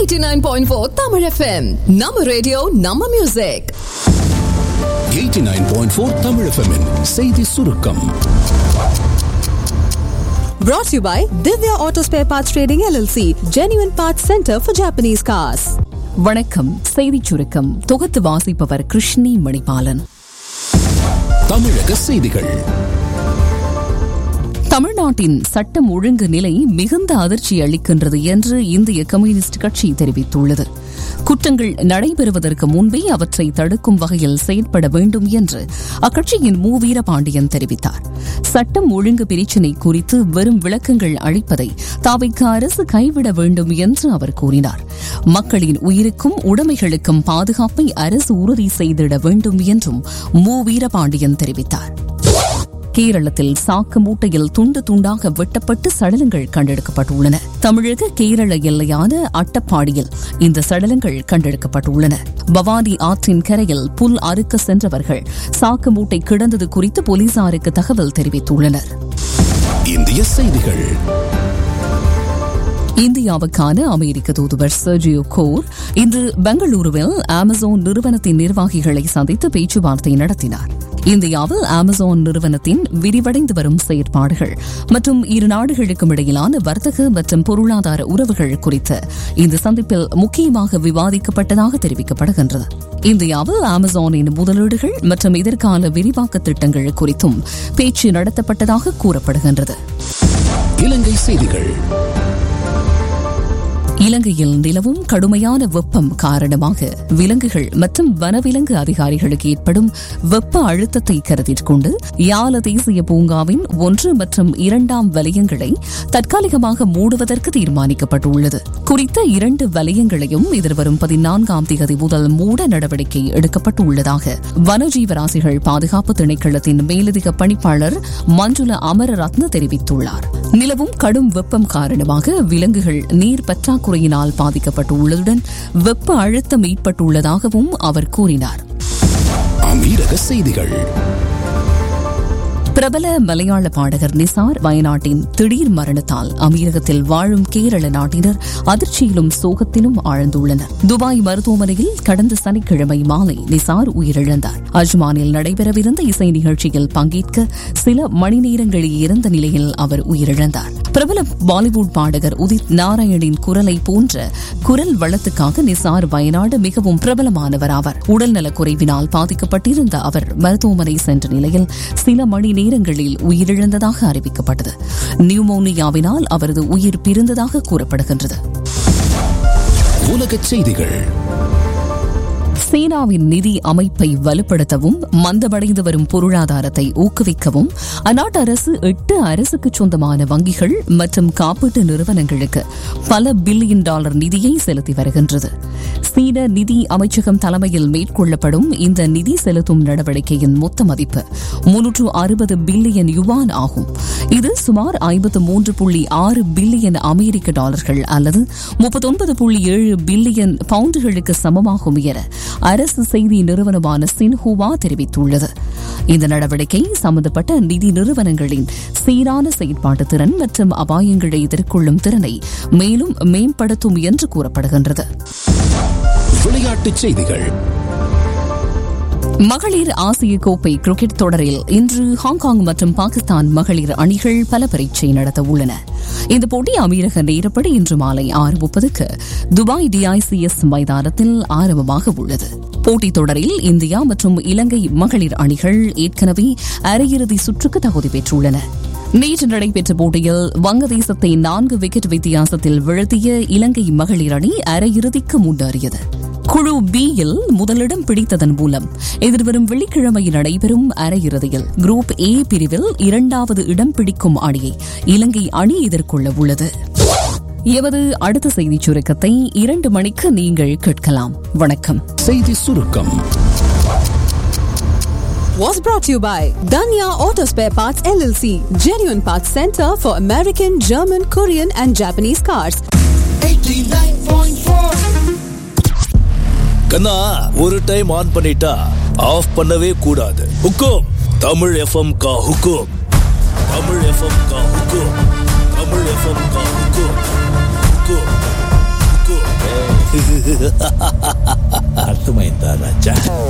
89.4 Tamil FM. நம்ம radio நம்ம music 89.4 Tamil FM -இன் செய்தி சுருக்கம் Brought to you by Divya Auto Spare Parts Trading LLC, Genuine Parts Center for Japanese Cars. வணக்கம் செய்திச் சுருக்கம் தொகுத்து வாசிப்பவர் கிருஷ்ணி மணிபாலன் தமிழக செய்திகள் தமிழ்நாட்டின் சட்டம் ஒழுங்கு நிலை மிகுந்த அதிர்ச்சி அளிக்கின்றது என்று இந்திய கம்யூனிஸ்ட் கட்சி தெரிவித்துள்ளது குற்றங்கள் நடைபெறுவதற்கு முன்பே அவற்றை தடுக்கும் வகையில் செயற்பட வேண்டும் என்று அக்கட்சியின் மு வீரபாண்டியன் தெரிவித்தார் சட்டம் ஒழுங்கு பிரச்சினை குறித்து வெறும் விளக்கங்கள் அளிப்பதை தாவைக்க அரசு கைவிட வேண்டும் என்று அவர் கூறினார் மக்களின் உயிருக்கும் உடைமைகளுக்கும் பாதுகாப்பை அரசு உறுதி செய்திட வேண்டும் என்றும் மு வீரபாண்டியன் தெரிவித்தார் கேரளத்தில் சாக்கு மூட்டையில் துண்டு துண்டாக வெட்டப்பட்டு சடலங்கள் கண்டெடுக்கப்பட்டுள்ளன தமிழக கேரள எல்லையான அட்டப்பாடியில் இந்த சடலங்கள் கண்டெடுக்கப்பட்டுள்ளன பவானி ஆற்றின் கரையில் புல் அறுக்க சென்றவர்கள் சாக்கு மூட்டை கிடந்தது குறித்து போலீசாருக்கு தகவல் தெரிவித்துள்ளனர் இந்திய செய்திகள் இந்தியாவுக்கான அமெரிக்க தூதுவர் சர்ஜியோ கோர் இன்று பெங்களூருவில் அமேசான் நிறுவனத்தின் நிர்வாகிகளை சந்தித்து பேச்சுவார்த்தை நடத்தினார் இந்தியாவில் அமேசான் நிறுவனத்தின் விரிவடைந்து வரும் செயற்பாடுகள் மற்றும் இரு நாடுகளுக்கும் இடையிலான வர்த்தக மற்றும் பொருளாதார உறவுகள் குறித்து இந்த சந்திப்பில் முக்கியமாக விவாதிக்கப்பட்டதாக தெரிவிக்கப்படுகின்றது இந்தியாவில் அமேசானின் முதலீடுகள் மற்றும் எதிர்கால விரிவாக்க திட்டங்கள் குறித்தும் பேச்சு நடத்தப்பட்டதாக கூறப்படுகின்றது இலங்கை செய்திகள் இலங்கையில் நிலவும் கடுமையான வெப்பம் காரணமாக விலங்குகள் மற்றும் வனவிலங்கு அதிகாரிகளுக்கு ஏற்படும் வெப்ப அழுத்தத்தை கருத்தில் கொண்டு யால தேசிய பூங்காவின் ஒன்று மற்றும் இரண்டாம் வலயங்களை தற்காலிகமாக மூடுவதற்கு தீர்மானிக்கப்பட்டுள்ளது குறித்த இரண்டு வலயங்களையும் எதிர்வரும் பதினான்காம் தேதி முதல் மூட நடவடிக்கை எடுக்கப்பட்டுள்ளதாக வனஜீவராசிகள் பாதுகாப்பு திணைக்களத்தின் மேலதிக பணிப்பாளர் மஞ்சுள அமரரத்ன தெரிவித்துள்ளார் நிலவும் கடும் வெப்பம் காரணமாக விலங்குகள் நீர் பற்றாக்குறையினால் பாதிக்கப்பட்டுள்ளதுடன் வெப்ப அழுத்தம் ஏற்பட்டுள்ளதாகவும் அவர் கூறினார் அமீரக செய்திகள் பிரபல மலையாள பாடகர் நிசார் வயநாட்டின் திடீர் மரணத்தால் அமீரகத்தில் வாழும் கேரள நாட்டினர் அதிர்ச்சியிலும் சோகத்திலும் ஆழ்ந்துள்ளனர் துபாய் மருத்துவமனையில் கடந்த சனிக்கிழமை மாலை நிசார் உயிரிழந்தார் அஜ்மானில் நடைபெறவிருந்த இசை நிகழ்ச்சியில் பங்கேற்க சில மணி நேரங்களில் இருந்த நிலையில் அவர் உயிரிழந்தார் பிரபல பாலிவுட் பாடகர் உதித் நாராயணின் குரலை போன்ற குரல் வளத்துக்காக நிசார் வயநாடு மிகவும் பிரபலமானவர் ஆவார் உடல்நலக் குறைவினால் பாதிக்கப்பட்டிருந்த அவர் மருத்துவமனை சென்ற நிலையில் சில மணி நேரங்களில் உயிரிழந்ததாக அறிவிக்கப்பட்டது நியூமோனியாவினால் அவரது உயிர் பிரிந்ததாக கூறப்படுகின்றது உலகச் செய்திகள் சீனாவின் நிதி அமைப்பை வலுப்படுத்தவும் மந்தமடைந்து வரும் பொருளாதாரத்தை ஊக்குவிக்கவும் அந்நாட்டு அரசு எட்டு அரசுக்கு சொந்தமான வங்கிகள் மற்றும் காப்பீட்டு நிறுவனங்களுக்கு பல பில்லியன் டாலர் நிதியை செலுத்தி வருகின்றது சீன நிதி அமைச்சகம் தலைமையில் மேற்கொள்ளப்படும் இந்த நிதி செலுத்தும் நடவடிக்கையின் மொத்த மதிப்பு முன்னூற்று அறுபது பில்லியன் யுவான் ஆகும் இது சுமார் ஐம்பத்து மூன்று புள்ளி ஆறு பில்லியன் அமெரிக்க டாலர்கள் அல்லது முப்பத்தொன்பது புள்ளி ஏழு பில்லியன் பவுண்டுகளுக்கு சமமாகும் என அரசு செய்தி நிறுவனமான சின்ஹுவா தெரிவித்துள்ளது இந்த நடவடிக்கை சம்பந்தப்பட்ட நிதி நிறுவனங்களின் சீரான செயற்பாட்டு திறன் மற்றும் அபாயங்களை எதிர்கொள்ளும் திறனை மேலும் மேம்படுத்தும் என்று கூறப்படுகின்றது விளையாட்டுச் செய்திகள் மகளிர் ஆசிய கோப்பை கிரிக்கெட் தொடரில் இன்று ஹாங்காங் மற்றும் பாகிஸ்தான் மகளிர் அணிகள் பல பரீட்சை நடத்த உள்ளன இந்த போட்டி அமீரக நேரப்படி இன்று மாலை ஆறு முப்பதுக்கு துபாய் டிஐசிஎஸ் மைதானத்தில் ஆரம்பமாக உள்ளது போட்டித் தொடரில் இந்தியா மற்றும் இலங்கை மகளிர் அணிகள் ஏற்கனவே அரையிறுதி சுற்றுக்கு தகுதி பெற்றுள்ளன நேற்று நடைபெற்ற போட்டியில் வங்கதேசத்தை நான்கு விக்கெட் வித்தியாசத்தில் வீழ்த்திய இலங்கை மகளிர் அணி அரையிறுதிக்கு முன்னேறியது குழு பி யில் முதலிடம் பிடித்ததன் மூலம் எதிர்வரும் வெள்ளிக்கிழமை நடைபெறும் அரையிறுதியில் குரூப் ஏ பிரிவில் இரண்டாவது இடம் பிடிக்கும் அணியை இலங்கை அணி எதிர்கொள்ள உள்ளது எமது அடுத்த செய்திச் சுருக்கத்தை இரண்டு மணிக்கு நீங்கள் கேட்கலாம் வணக்கம் செய்தி சுருக்கம் Was brought to you by Danya Auto Spare Parts LLC, Genuine Parts Center for American, German, Korean, and Japanese cars. கண்ணா ஒரு டைம் ஆன் பண்ணிட்டா ஆஃப் பண்ணவே கூடாது ஹுக்கும் தமிழ் எஃப்எம் கா ஹுக்கும் தமிழ் எஃப்எம் கா ஹுக்கும் தமிழ் எஃப்எம் கா ஹுக்கும் ஹுக்கும் ஹுக்கும் அர்த்தமாயிருந்தா ராஜா